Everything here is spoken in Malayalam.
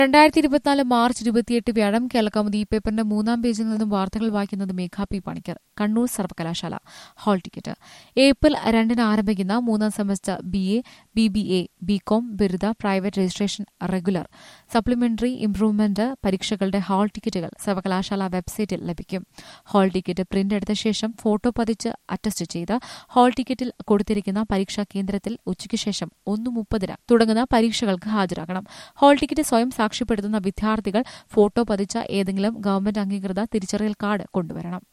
രണ്ടായിരത്തി ഇരുപത്തിനാല് മാർച്ച് ഇരുപത്തിയെട്ട് വ്യാഴം കേരളകൗമുദി ഈ പേപ്പറിന്റെ മൂന്നാം പേജിൽ നിന്നും വാർത്തകൾ വായിക്കുന്നത് മേഘ പി പണിക്കർ കണ്ണൂർ സർവകലാശാല ഹാൾ ടിക്കറ്റ് ഏപ്രിൽ രണ്ടിന് ആരംഭിക്കുന്ന മൂന്നാം semester B A B B A B com ബിരുദ private registration regular supplementary improvement പരീക്ഷകളുടെ ഹാൾ ടിക്കറ്റുകൾ സർവകലാശാല വെബ്സൈറ്റിൽ ലഭിക്കും ഹാൾ ടിക്കറ്റ് പ്രിന്റ് എടുത്ത ശേഷം ഫോട്ടോ പതിച്ച് അറ്റസ്റ്റ് ചെയ്ത് ഹാൾ ടിക്കറ്റിൽ കൊടുത്തിരിക്കുന്ന പരീക്ഷാ കേന്ദ്രത്തിൽ ഉച്ചയ്ക്ക് ശേഷം ഒന്ന് മുപ്പതിന് തുടങ്ങുന്ന പരീക്ഷകൾക്ക് ഹാജരാകണം ഹാൾ ടിക്കറ്റ് സ്വയം സാക്ഷ്യപ്പെടുത്തുന്ന വിദ്യാർത്ഥികൾ ഫോട്ടോ പതിച്ച ഏതെങ്കിലും ഗവൺമെന്റ് അംഗീകൃത തിരിച്ചറിയൽ കാർഡ് കൊണ്ടുവരണം